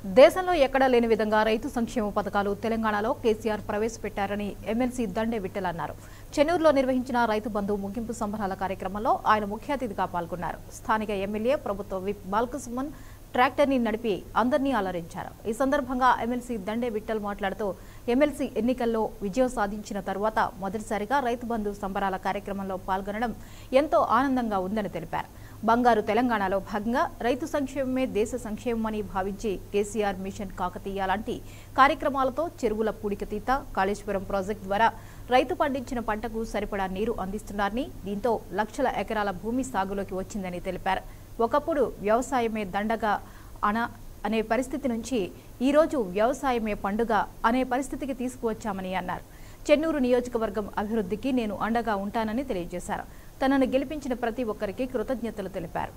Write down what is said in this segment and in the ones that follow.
దేశంలో ఎక్కడా లేని విధంగా రైతు సంక్షేమ పథకాలు తెలంగాణలో కేసీఆర్ ప్రవేశపెట్టారని ఎమ్మెల్సీ దండే విఠల్ అన్నారు చెన్నూరులో నిర్వహించిన రైతు బంధు ముగింపు సంబరాల కార్యక్రమంలో ఆయన ముఖ్య అతిథిగా పాల్గొన్నారు స్థానిక ఎమ్మెల్యే ప్రభుత్వ విప్ బాల్కసుమన్ ట్రాక్టర్ని నడిపి అందరినీ అలరించారు ఈ సందర్భంగా ఎమ్మెల్సీ దండే విఠల్ మాట్లాడుతూ ఎమ్మెల్సీ ఎన్నికల్లో విజయం సాధించిన తరువాత మొదటిసారిగా రైతు బంధు సంబరాల కార్యక్రమంలో పాల్గొనడం ఎంతో ఆనందంగా ఉందని తెలిపారు బంగారు తెలంగాణలో భాగంగా రైతు సంక్షేమమే దేశ సంక్షేమమని భావించి కేసీఆర్ మిషన్ కాకతీయ లాంటి కార్యక్రమాలతో చెరువుల పూడికతీత కాళేశ్వరం ప్రాజెక్టు ద్వారా రైతు పండించిన పంటకు సరిపడా నీరు అందిస్తున్నారని దీంతో లక్షల ఎకరాల భూమి సాగులోకి వచ్చిందని తెలిపారు ఒకప్పుడు వ్యవసాయమే దండగా అన అనే పరిస్థితి నుంచి ఈరోజు వ్యవసాయమే పండుగ అనే పరిస్థితికి తీసుకువచ్చామని అన్నారు చెన్నూరు నియోజకవర్గం అభివృద్ధికి నేను అండగా ఉంటానని తెలియజేశారు తనను గెలిపించిన ప్రతి ఒక్కరికి కృతజ్ఞతలు తెలిపారు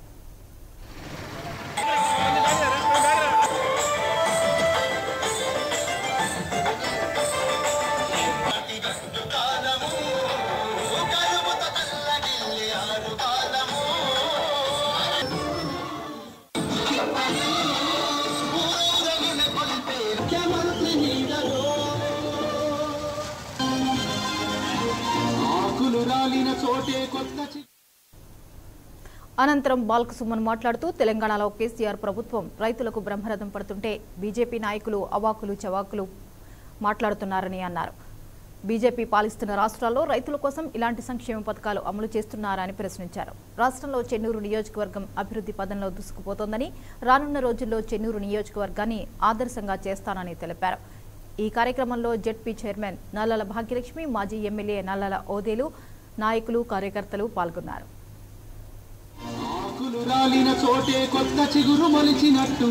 ఆకులు రాలిన చోటే కొత్త చి- అనంతరం బాల్క సుమన్ మాట్లాడుతూ తెలంగాణలో కేసీఆర్ ప్రభుత్వం రైతులకు బ్రహ్మరథం పడుతుంటే బీజేపీ నాయకులు అవాకులు చవాకులు మాట్లాడుతున్నారని అన్నారు బీజేపీ పాలిస్తున్న రాష్ట్రాల్లో రైతుల కోసం ఇలాంటి సంక్షేమ పథకాలు అమలు చేస్తున్నారని ప్రశ్నించారు రాష్ట్రంలో చెన్నూరు నియోజకవర్గం అభివృద్ధి పదంలో దూసుకుపోతోందని రానున్న రోజుల్లో చెన్నూరు నియోజకవర్గాన్ని ఆదర్శంగా చేస్తానని తెలిపారు ఈ కార్యక్రమంలో జెడ్పీ చైర్మన్ నల్లల భాగ్యలక్ష్మి మాజీ ఎమ్మెల్యే నల్లల ఓదేలు నాయకులు కార్యకర్తలు పాల్గొన్నారు ఆకులు రాలిన చోటే కొత్త చిగురు మొలిచినట్టు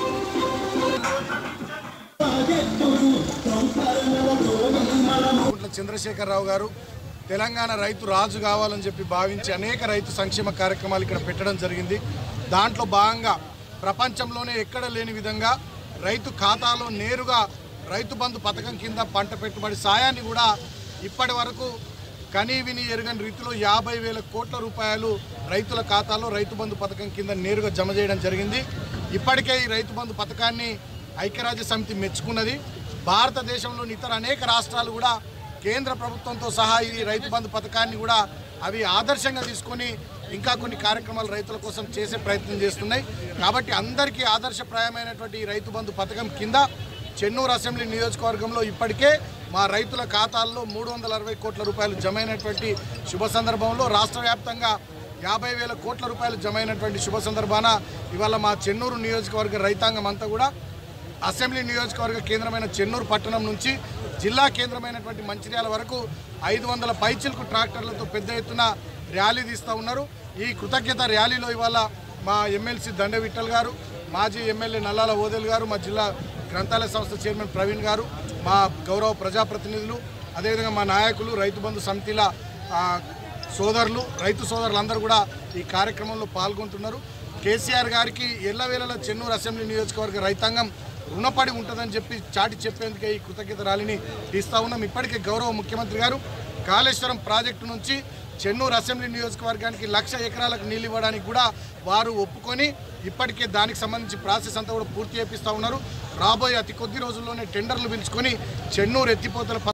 గుంట్ల చంద్రశేఖరరావు గారు తెలంగాణ రైతు రాజు కావాలని చెప్పి భావించి అనేక రైతు సంక్షేమ కార్యక్రమాలు ఇక్కడ పెట్టడం జరిగింది దాంట్లో భాగంగా ప్రపంచంలోనే ఎక్కడ లేని విధంగా రైతు ఖాతాలో నేరుగా రైతు బంధు పథకం కింద పంట పెట్టుబడి సాయాన్ని కూడా ఇప్పటి వరకు కనీ విని ఎరగని రీతిలో యాభై వేల కోట్ల రూపాయలు రైతుల ఖాతాలో రైతు బంధు పథకం కింద నేరుగా జమ చేయడం జరిగింది ఇప్పటికే ఈ రైతు బంధు పథకాన్ని ఐక్యరాజ్య సమితి మెచ్చుకున్నది భారతదేశంలోని ఇతర అనేక రాష్ట్రాలు కూడా కేంద్ర ప్రభుత్వంతో సహా ఈ రైతు బంధు పథకాన్ని కూడా అవి ఆదర్శంగా తీసుకొని ఇంకా కొన్ని కార్యక్రమాలు రైతుల కోసం చేసే ప్రయత్నం చేస్తున్నాయి కాబట్టి అందరికీ ఆదర్శప్రాయమైనటువంటి ఈ రైతు బంధు పథకం కింద చెన్నూరు అసెంబ్లీ నియోజకవర్గంలో ఇప్పటికే మా రైతుల ఖాతాల్లో మూడు వందల అరవై కోట్ల రూపాయలు జమైనటువంటి శుభ సందర్భంలో రాష్ట్ర వ్యాప్తంగా యాభై వేల కోట్ల రూపాయలు జమైనటువంటి శుభ సందర్భాన ఇవాళ మా చెన్నూరు నియోజకవర్గ రైతాంగం అంతా కూడా అసెంబ్లీ నియోజకవర్గ కేంద్రమైన చెన్నూరు పట్టణం నుంచి జిల్లా కేంద్రమైనటువంటి మంచిర్యాల వరకు ఐదు వందల పైచిల్కు ట్రాక్టర్లతో పెద్ద ఎత్తున ర్యాలీ తీస్తూ ఉన్నారు ఈ కృతజ్ఞత ర్యాలీలో ఇవాళ మా ఎమ్మెల్సీ దండ విఠల్ గారు మాజీ ఎమ్మెల్యే నల్లాల ఓదెల్ గారు మా జిల్లా గ్రంథాలయ సంస్థ చైర్మన్ ప్రవీణ్ గారు మా గౌరవ ప్రజాప్రతినిధులు అదేవిధంగా మా నాయకులు రైతు బంధు సమితిల ఆ, సోదరులు రైతు సోదరులందరూ కూడా ఈ కార్యక్రమంలో పాల్గొంటున్నారు కేసీఆర్ గారికి ఎల్లవేళలా చెన్నూరు అసెంబ్లీ నియోజకవర్గ రైతాంగం రుణపడి ఉంటుందని చెప్పి చాటి చెప్పేందుకే ఈ కృతజ్ఞత ర్యాలీని తీస్తా ఉన్నాం ఇప్పటికే గౌరవ ముఖ్యమంత్రి గారు కాళేశ్వరం ప్రాజెక్టు నుంచి చెన్నూరు అసెంబ్లీ నియోజకవర్గానికి లక్ష ఎకరాలకు నీళ్ళు ఇవ్వడానికి కూడా వారు ఒప్పుకొని ఇప్పటికే దానికి సంబంధించి ప్రాసెస్ అంతా కూడా పూర్తి చేపిస్తూ ఉన్నారు రాబోయే అతి కొద్ది రోజుల్లోనే టెండర్లు పిలుచుకొని చెన్నూరు ఎత్తిపోతల